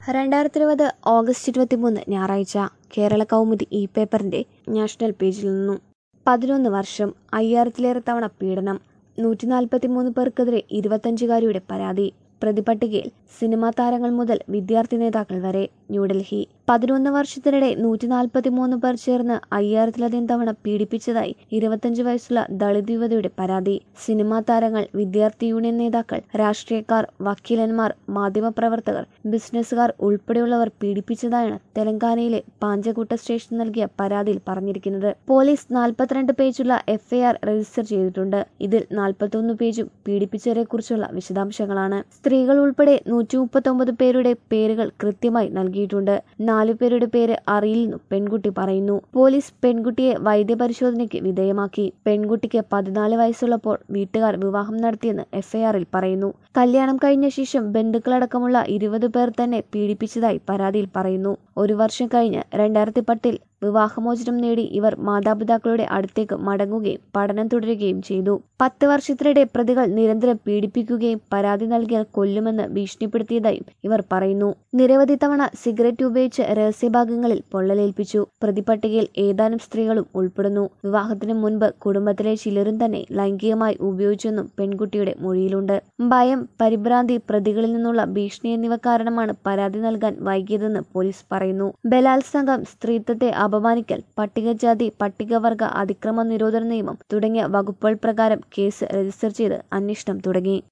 രണ്ടായിരത്തി ഇരുപത് ഓഗസ്റ്റ് ഇരുപത്തിമൂന്ന് ഞായറാഴ്ച കേരള കൗമുദി ഇ പേപ്പറിന്റെ നാഷണൽ പേജിൽ നിന്നും പതിനൊന്ന് വർഷം അയ്യായിരത്തിലേറെ തവണ പീഡനം നൂറ്റി നാൽപ്പത്തി മൂന്ന് പേർക്കെതിരെ ഇരുപത്തഞ്ചുകാരിയുടെ പരാതി പ്രതിപട്ടികയിൽ സിനിമാ താരങ്ങൾ മുതൽ വിദ്യാർത്ഥി നേതാക്കൾ വരെ ന്യൂഡൽഹി പതിനൊന്ന് വർഷത്തിനിടെ നൂറ്റി നാൽപ്പത്തി മൂന്ന് പേർ ചേർന്ന് അയ്യായിരത്തിലധികം തവണ പീഡിപ്പിച്ചതായി ഇരുപത്തഞ്ച് വയസ്സുള്ള ദളിത് യുവതിയുടെ പരാതി സിനിമാ താരങ്ങൾ വിദ്യാർത്ഥി യൂണിയൻ നേതാക്കൾ രാഷ്ട്രീയക്കാർ വക്കീലന്മാർ മാധ്യമപ്രവർത്തകർ ബിസിനസ്സുകാർ ഉൾപ്പെടെയുള്ളവർ പീഡിപ്പിച്ചതായാണ് തെലങ്കാനയിലെ പാഞ്ചകുട്ട സ്റ്റേഷൻ നൽകിയ പരാതിയിൽ പറഞ്ഞിരിക്കുന്നത് പോലീസ് നാൽപ്പത്തിരണ്ട് പേജുള്ള എഫ്ഐആർ രജിസ്റ്റർ ചെയ്തിട്ടുണ്ട് ഇതിൽ നാൽപ്പത്തൊന്ന് പേജും പീഡിപ്പിച്ചവരെക്കുറിച്ചുള്ള വിശദാംശങ്ങളാണ് സ്ത്രീകൾ ഉൾപ്പെടെ നൂറ്റി മുപ്പത്തൊമ്പത് പേരുടെ പേരുകൾ കൃത്യമായി നൽകിയിട്ടുണ്ട് നാലു പേരുടെ പേര് അറിയില്ലെന്നും പെൺകുട്ടി പറയുന്നു പോലീസ് പെൺകുട്ടിയെ വൈദ്യപരിശോധനയ്ക്ക് വിധേയമാക്കി പെൺകുട്ടിക്ക് പതിനാല് വയസ്സുള്ളപ്പോൾ വീട്ടുകാർ വിവാഹം നടത്തിയെന്ന് എഫ്ഐആറിൽ പറയുന്നു കല്യാണം കഴിഞ്ഞ ശേഷം ബന്ധുക്കളടക്കമുള്ള ഇരുപത് പേർ തന്നെ പീഡിപ്പിച്ചതായി പരാതിയിൽ പറയുന്നു ഒരു വർഷം കഴിഞ്ഞ് രണ്ടായിരത്തി പത്തിൽ വിവാഹമോചനം നേടി ഇവർ മാതാപിതാക്കളുടെ അടുത്തേക്ക് മടങ്ങുകയും പഠനം തുടരുകയും ചെയ്തു പത്ത് വർഷത്തിനിടെ പ്രതികൾ നിരന്തരം പീഡിപ്പിക്കുകയും പരാതി നൽകിയാൽ കൊല്ലുമെന്ന് ഭീഷണിപ്പെടുത്തിയതായും ഇവർ പറയുന്നു നിരവധി തവണ സിഗരറ്റ് ഉപയോഗിച്ച് രഹസ്യഭാഗങ്ങളിൽ പൊള്ളലേൽപ്പിച്ചു പ്രതിപട്ടികയിൽ ഏതാനും സ്ത്രീകളും ഉൾപ്പെടുന്നു വിവാഹത്തിന് മുൻപ് കുടുംബത്തിലെ ചിലരും തന്നെ ലൈംഗികമായി ഉപയോഗിച്ചെന്നും പെൺകുട്ടിയുടെ മൊഴിയിലുണ്ട് ഭയം പരിഭ്രാന്തി പ്രതികളിൽ നിന്നുള്ള ഭീഷണി എന്നിവ കാരണമാണ് പരാതി നൽകാൻ വൈകിയതെന്ന് പോലീസ് പറയുന്നു ബലാത്സംഗം സ്ത്രീത്വത്തെ അപമാനിക്കൽ പട്ടികജാതി പട്ടികവർഗ അതിക്രമ നിരോധന നിയമം തുടങ്ങിയ വകുപ്പുകൾ പ്രകാരം കേസ് രജിസ്റ്റർ ചെയ്ത് അന്വേഷണം തുടങ്ങി